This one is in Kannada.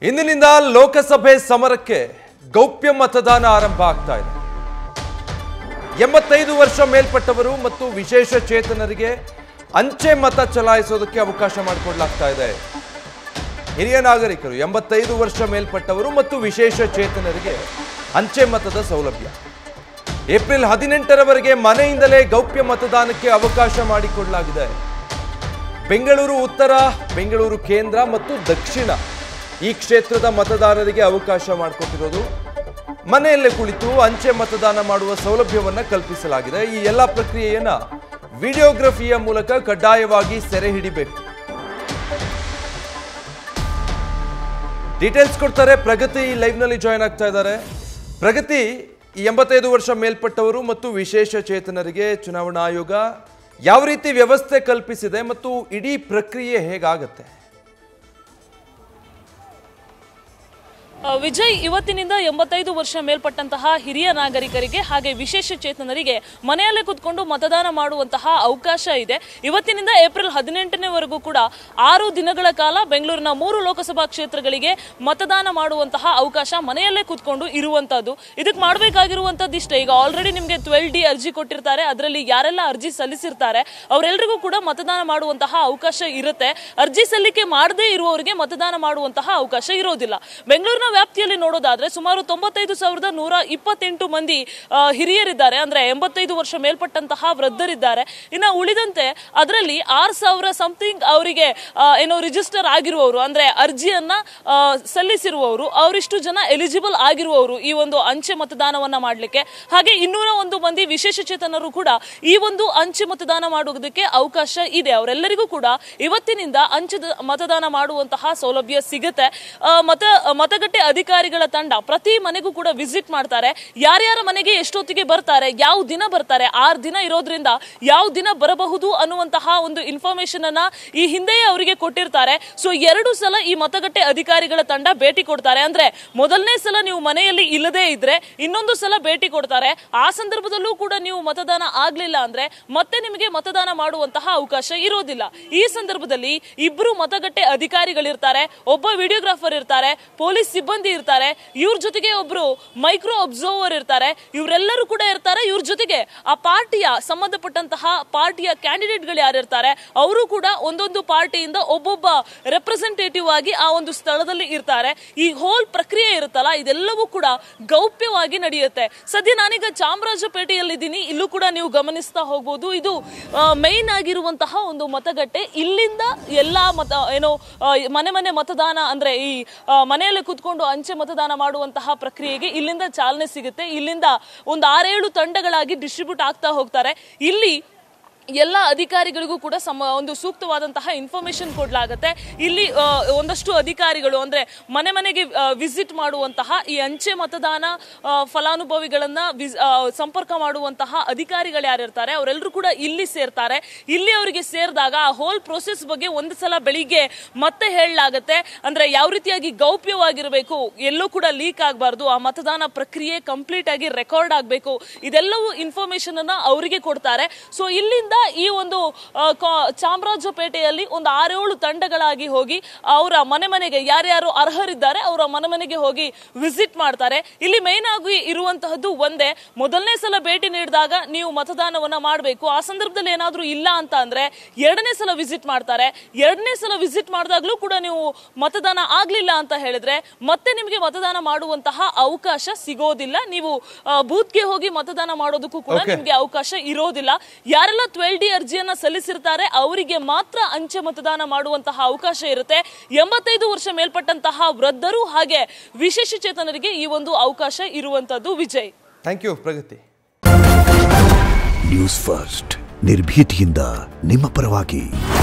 ಇಂದಿನಿಂದ ಲೋಕಸಭೆ ಸಮರಕ್ಕೆ ಗೌಪ್ಯ ಮತದಾನ ಆರಂಭ ಆಗ್ತಾ ಇದೆ ಎಂಬತ್ತೈದು ವರ್ಷ ಮೇಲ್ಪಟ್ಟವರು ಮತ್ತು ವಿಶೇಷ ಚೇತನರಿಗೆ ಅಂಚೆ ಮತ ಚಲಾಯಿಸೋದಕ್ಕೆ ಅವಕಾಶ ಮಾಡಿಕೊಡ್ಲಾಗ್ತಾ ಇದೆ ಹಿರಿಯ ನಾಗರಿಕರು ಎಂಬತ್ತೈದು ವರ್ಷ ಮೇಲ್ಪಟ್ಟವರು ಮತ್ತು ವಿಶೇಷ ಚೇತನರಿಗೆ ಅಂಚೆ ಮತದ ಸೌಲಭ್ಯ ಏಪ್ರಿಲ್ ಹದಿನೆಂಟರವರೆಗೆ ಮನೆಯಿಂದಲೇ ಗೌಪ್ಯ ಮತದಾನಕ್ಕೆ ಅವಕಾಶ ಮಾಡಿಕೊಡಲಾಗಿದೆ ಬೆಂಗಳೂರು ಉತ್ತರ ಬೆಂಗಳೂರು ಕೇಂದ್ರ ಮತ್ತು ದಕ್ಷಿಣ ಈ ಕ್ಷೇತ್ರದ ಮತದಾರರಿಗೆ ಅವಕಾಶ ಮಾಡಿಕೊಟ್ಟಿರೋದು ಮನೆಯಲ್ಲೇ ಕುಳಿತು ಅಂಚೆ ಮತದಾನ ಮಾಡುವ ಸೌಲಭ್ಯವನ್ನ ಕಲ್ಪಿಸಲಾಗಿದೆ ಈ ಎಲ್ಲ ಪ್ರಕ್ರಿಯೆಯನ್ನ ವಿಡಿಯೋಗ್ರಫಿಯ ಮೂಲಕ ಕಡ್ಡಾಯವಾಗಿ ಸೆರೆ ಹಿಡಿಬೇಕು ಡೀಟೇಲ್ಸ್ ಕೊಡ್ತಾರೆ ಪ್ರಗತಿ ಲೈವ್ ನಲ್ಲಿ ಜಾಯ್ನ್ ಆಗ್ತಾ ಇದ್ದಾರೆ ಪ್ರಗತಿ ಈ ಎಂಬತ್ತೈದು ವರ್ಷ ಮೇಲ್ಪಟ್ಟವರು ಮತ್ತು ವಿಶೇಷ ಚೇತನರಿಗೆ ಚುನಾವಣಾ ಆಯೋಗ ಯಾವ ರೀತಿ ವ್ಯವಸ್ಥೆ ಕಲ್ಪಿಸಿದೆ ಮತ್ತು ಇಡೀ ಪ್ರಕ್ರಿಯೆ ಹೇಗಾಗತ್ತೆ ಆ, ವಿಜಯ್ ಇವತ್ತಿನಿಂದ ಎಂಬತ್ತೈದು ವರ್ಷ ಮೇಲ್ಪಟ್ಟಂತಹ ಹಿರಿಯ ನಾಗರಿಕರಿಗೆ ಹಾಗೆ ವಿಶೇಷ ಚೇತನರಿಗೆ ಮನೆಯಲ್ಲೇ ಕುತ್ಕೊಂಡು ಮತದಾನ ಮಾಡುವಂತಹ ಅವಕಾಶ ಇದೆ ಇವತ್ತಿನಿಂದ ಏಪ್ರಿಲ್ ಹದಿನೆಂಟನೇವರೆಗೂ ಕೂಡ ಆರು ದಿನಗಳ ಕಾಲ ಬೆಂಗಳೂರಿನ ಮೂರು ಲೋಕಸಭಾ ಕ್ಷೇತ್ರಗಳಿಗೆ ಮತದಾನ ಮಾಡುವಂತಹ ಅವಕಾಶ ಮನೆಯಲ್ಲೇ ಕುತ್ಕೊಂಡು ಇರುವಂತದ್ದು ಇದಕ್ಕೆ ಮಾಡಬೇಕಾಗಿರುವಂತದ್ದು ಇಷ್ಟೇ ಈಗ ಆಲ್ರೆಡಿ ನಿಮಗೆ ಟ್ವೆಲ್ ಡಿ ಅರ್ಜಿ ಕೊಟ್ಟಿರ್ತಾರೆ ಅದರಲ್ಲಿ ಯಾರೆಲ್ಲ ಅರ್ಜಿ ಸಲ್ಲಿಸಿರ್ತಾರೆ ಅವರೆಲ್ಲರಿಗೂ ಕೂಡ ಮತದಾನ ಮಾಡುವಂತಹ ಅವಕಾಶ ಇರುತ್ತೆ ಅರ್ಜಿ ಸಲ್ಲಿಕೆ ಮಾಡದೇ ಇರುವವರಿಗೆ ಮತದಾನ ಮಾಡುವಂತಹ ಅವಕಾಶ ಇರೋದಿಲ್ಲ ಬೆಂಗಳೂರಿನ ವ್ಯಾಪ್ತಿಯಲ್ಲಿ ನೋಡೋದಾದ್ರೆ ಸುಮಾರು ತೊಂಬತ್ತೈದು ಸಾವಿರದ ನೂರ ಇಪ್ಪತ್ತೆಂಟು ಮಂದಿ ಆ, ಹಿರಿಯರಿದ್ದಾರೆ ಅಂದ್ರೆ ಎಂಬತ್ತೈದು ವರ್ಷ ಮೇಲ್ಪಟ್ಟಂತಹ ವೃದ್ಧರಿದ್ದಾರೆ ಇನ್ನು ಉಳಿದಂತೆ ಅದರಲ್ಲಿ ಆರ್ ಸಾವಿರ ಸಮಥಿಂಗ್ ಅವರಿಗೆ ಆ, ಏನೋ ರಿಜಿಸ್ಟರ್ ಆಗಿರುವವರು ಅಂದ್ರೆ ಅರ್ಜಿಯನ್ನ ಆ, ಸಲ್ಲಿಸಿರುವವರು ಅವರಿಷ್ಟು ಜನ ಎಲಿಜಿಬಲ್ ಆಗಿರುವವರು ಈ ಒಂದು ಅಂಚೆ ಮತದಾನವನ್ನ ಮಾಡಲಿಕ್ಕೆ ಹಾಗೆ ಇನ್ನೂರ ಒಂದು ಮಂದಿ ವಿಶೇಷ ಚೇತನರು ಕೂಡ ಈ ಒಂದು ಅಂಚೆ ಮತದಾನ ಮಾಡುವುದಕ್ಕೆ ಅವಕಾಶ ಇದೆ ಅವರೆಲ್ಲರಿಗೂ ಕೂಡ ಇವತ್ತಿನಿಂದ ಅಂಚೆ ದ- ಮತದಾನ ಮಾಡುವಂತಹ ಸೌಲಭ್ಯ ಸಿಗುತ್ತೆ ಆ, ಮತ ಮತಗಟ್ಟೆ ಅಧಿಕಾರಿಗಳ ತಂಡ ಪ್ರತಿ ಮನೆಗೂ ಕೂಡ ವಿಸಿಟ್ ಮಾಡ್ತಾರೆ ಯಾರ್ಯಾರ ಮನೆಗೆ ಎಷ್ಟೊತ್ತಿಗೆ ಬರ್ತಾರೆ ಯಾವ ದಿನ ಬರ್ತಾರೆ ಆರು ದಿನ ಇರೋದ್ರಿಂದ ಯಾವ ದಿನ ಬರಬಹುದು ಅನ್ನುವಂತಹ ಒಂದು ಇನ್ಫಾರ್ಮೇಶನ್ ಅನ್ನ ಈ ಹಿಂದೆಯೇ ಅವರಿಗೆ ಕೊಟ್ಟಿರ್ತಾರೆ ಸೊ ಎರಡು ಸಲ ಈ ಮತಗಟ್ಟೆ ಅಧಿಕಾರಿಗಳ ತಂಡ ಭೇಟಿ ಕೊಡ್ತಾರೆ ಅಂದ್ರೆ ಮೊದಲನೇ ಸಲ ನೀವು ಮನೆಯಲ್ಲಿ ಇಲ್ಲದೇ ಇದ್ರೆ ಇನ್ನೊಂದು ಸಲ ಭೇಟಿ ಕೊಡ್ತಾರೆ ಆ ಸಂದರ್ಭದಲ್ಲೂ ಕೂಡ ನೀವು ಮತದಾನ ಆಗ್ಲಿಲ್ಲ ಅಂದ್ರೆ ಮತ್ತೆ ನಿಮಗೆ ಮತದಾನ ಮಾಡುವಂತಹ ಅವಕಾಶ ಇರೋದಿಲ್ಲ ಈ ಸಂದರ್ಭದಲ್ಲಿ ಇಬ್ರು ಮತಗಟ್ಟೆ ಅಧಿಕಾರಿಗಳಿರ್ತಾರೆ ಒಬ್ಬ ವಿಡಿಯೋಗ್ರಾಫರ್ ಇರ್ತಾರೆ ಪೊಲೀಸ್ ಸಿಬ್ಬಂದಿ ಇರ್ತಾರೆ ಇವ್ರ ಜೊತೆಗೆ ಒಬ್ರು ಮೈಕ್ರೋ ಅಬ್ಸರ್ವರ್ ಇರ್ತಾರೆ ಇವರೆಲ್ಲರೂ ಕೂಡ ಇರ್ತಾರೆ ಇವ್ರ ಜೊತೆಗೆ ಆ ಪಾರ್ಟಿಯ ಸಂಬಂಧಪಟ್ಟಂತಹ ಪಾರ್ಟಿಯ ಕ್ಯಾಂಡಿಡೇಟ್ಗಳು ಯಾರಿರ್ತಾರೆ ಅವರು ಕೂಡ ಒಂದೊಂದು ಪಾರ್ಟಿಯಿಂದ ಒಬ್ಬೊಬ್ಬ ರೆಪ್ರೆಸೆಂಟೇಟಿವ್ ಆಗಿ ಆ ಒಂದು ಸ್ಥಳದಲ್ಲಿ ಇರ್ತಾರೆ ಈ ಹೋಲ್ ಪ್ರಕ್ರಿಯೆ ಇರುತ್ತಲ್ಲ ಇದೆಲ್ಲವೂ ಕೂಡ ಗೌಪ್ಯವಾಗಿ ನಡೆಯುತ್ತೆ ಸದ್ಯ ನಾನೀಗ ಚಾಮರಾಜಪೇಟೆಯಲ್ಲಿದ್ದೀನಿ ಇಲ್ಲೂ ಕೂಡ ನೀವು ಗಮನಿಸ್ತಾ ಹೋಗ್ಬೋದು ಇದು ಮೈನ್ ಆಗಿರುವಂತಹ ಒಂದು ಮತಗಟ್ಟೆ ಇಲ್ಲಿಂದ ಎಲ್ಲಾ ಮತ ಏನೋ ಆ, ಮನೆ ಮನೆ ಮತದಾನ ಅಂದ್ರೆ ಈ ಆ, ಮನೆಯಲ್ಲೇ ಕುತ್ಕೊಂಡು ಅಂಚೆ ಮತದಾನ ಮಾಡುವಂತಹ ಪ್ರಕ್ರಿಯೆಗೆ ಇಲ್ಲಿಂದ ಚಾಲನೆ ಸಿಗುತ್ತೆ ಇಲ್ಲಿಂದ ಒಂದು ಆರೇಳು ತಂಡಗಳಾಗಿ ಡಿಸ್ಟ್ರಿಬ್ಯೂಟ್ ಆಗ್ತಾ ಹೋಗ್ತಾರೆ ಇಲ್ಲಿ ಎಲ್ಲ ಅಧಿಕಾರಿಗಳಿಗೂ ಕೂಡ ಸಮ ಒಂದು ಸೂಕ್ತವಾದಂತಹ ಇನ್ಫಾರ್ಮೇಶನ್ ಕೊಡ್ಲಾಗತ್ತೆ ಇಲ್ಲಿ ಆ, ಒಂದಷ್ಟು ಅಧಿಕಾರಿಗಳು ಅಂದ್ರೆ ಮನೆ ಮನೆಗೆ ವಿಸಿಟ್ ಮಾಡುವಂತಹ ಈ ಅಂಚೆ ಮತದಾನ ಆ, ಫಲಾನುಭವಿಗಳನ್ನ ವಿಸ್- ಆ, ಸಂಪರ್ಕ ಮಾಡುವಂತಹ ಅಧಿಕಾರಿಗಳು ಯಾರಿರ್ತಾರೆ ಅವರೆಲ್ಲರೂ ಕೂಡ ಇಲ್ಲಿ ಸೇರ್ತಾರೆ ಇಲ್ಲಿ ಅವರಿಗೆ ಸೇರಿದಾಗ ಆ ಹೋಲ್ ಪ್ರೋಸೆಸ್ ಬಗ್ಗೆ ಒಂದು ಸಲ ಬೆಳಿಗ್ಗೆ ಮತ್ತೆ ಹೇಳಲಾಗತ್ತೆ ಅಂದ್ರೆ ಯಾವ ರೀತಿಯಾಗಿ ಗೌಪ್ಯವಾಗಿರಬೇಕು ಎಲ್ಲೂ ಕೂಡ ಲೀಕ್ ಆಗಬಾರ್ದು ಆ ಮತದಾನ ಪ್ರಕ್ರಿಯೆ ಕಂಪ್ಲೀಟ್ ಆಗಿ ರೆಕಾರ್ಡ್ ಆಗಬೇಕು ಇದೆಲ್ಲವೂ ಇನ್ಫಾರ್ಮೇಶನ್ ಅನ್ನ ಅವರಿಗೆ ಕೊಡ್ತಾರೆ ಸೊ ಇಲ್ಲಿಂದ ಈ ಒಂದು ಆ, ಕಾ- ಚಾಮರಾಜಪೇಟೆಯಲ್ಲಿ ಒಂದು ಆರೇಳು ತಂಡಗಳಾಗಿ ಹೋಗಿ ಅವರ ಮನೆ ಮನೆಗೆ ಯಾರ್ಯಾರು ಅರ್ಹರಿದ್ದಾರೆ ಅವರ ಮನೆ ಮನೆಗೆ ಹೋಗಿ ವಿಸಿಟ್ ಮಾಡ್ತಾರೆ ಇಲ್ಲಿ ಮೇನ್ ಆಗಿ ಇರುವಂತಹದ್ದು ಒಂದೇ ಮೊದಲನೇ ಸಲ ಭೇಟಿ ನೀಡಿದಾಗ ನೀವು ಮತದಾನವನ್ನ ಮಾಡಬೇಕು ಆ ಸಂದರ್ಭದಲ್ಲಿ ಏನಾದ್ರೂ ಇಲ್ಲ ಅಂತ ಅಂದ್ರೆ ಎರಡನೇ ಸಲ ವಿಸಿಟ್ ಮಾಡ್ತಾರೆ ಎರಡನೇ ಸಲ ವಿಸಿಟ್ ಮಾಡಿದಾಗ್ಲೂ ಕೂಡ ನೀವು ಮತದಾನ ಆಗ್ಲಿಲ್ಲ ಅಂತ ಹೇಳಿದ್ರೆ ಮತ್ತೆ ನಿಮಗೆ ಮತದಾನ ಮಾಡುವಂತಹ ಅವಕಾಶ ಸಿಗೋದಿಲ್ಲ ನೀವು ಆ, ಬೂತ್ಗೆ ಹೋಗಿ ಮತದಾನ ಮಾಡೋದಕ್ಕೂ ಕೂಡ Okay. ನಿಮ್ಗೆ ಅವಕಾಶ ಇರೋದಿಲ್ಲ ಯಾರೆಲ್ಲ ಟ್ವೆಲ್ ಡಿ ಅರ್ಜಿಯನ್ನ ಸಲ್ಲಿಸಿರ್ತಾರೆ ಅವರಿಗೆ ಮಾತ್ರ ಅಂಚೆ ಮತದಾನ ಮಾಡುವಂತಹ ಅವಕಾಶ ಇರುತ್ತೆ ಎಂಬತ್ತೈದು ವರ್ಷ ಮೇಲ್ಪಟ್ಟಂತಹ ವೃದ್ಧರು ಹಾಗೆ ವಿಶೇಷ ಚೇತನರಿಗೆ ಈ ಒಂದು ಅವಕಾಶ ಇರುವಂತದ್ದು Vijay thank you Pragati news first ನಿರ್ಭೀತಿಯಿಂದ ನಿಮ್ಮ ಪರವಾಗಿ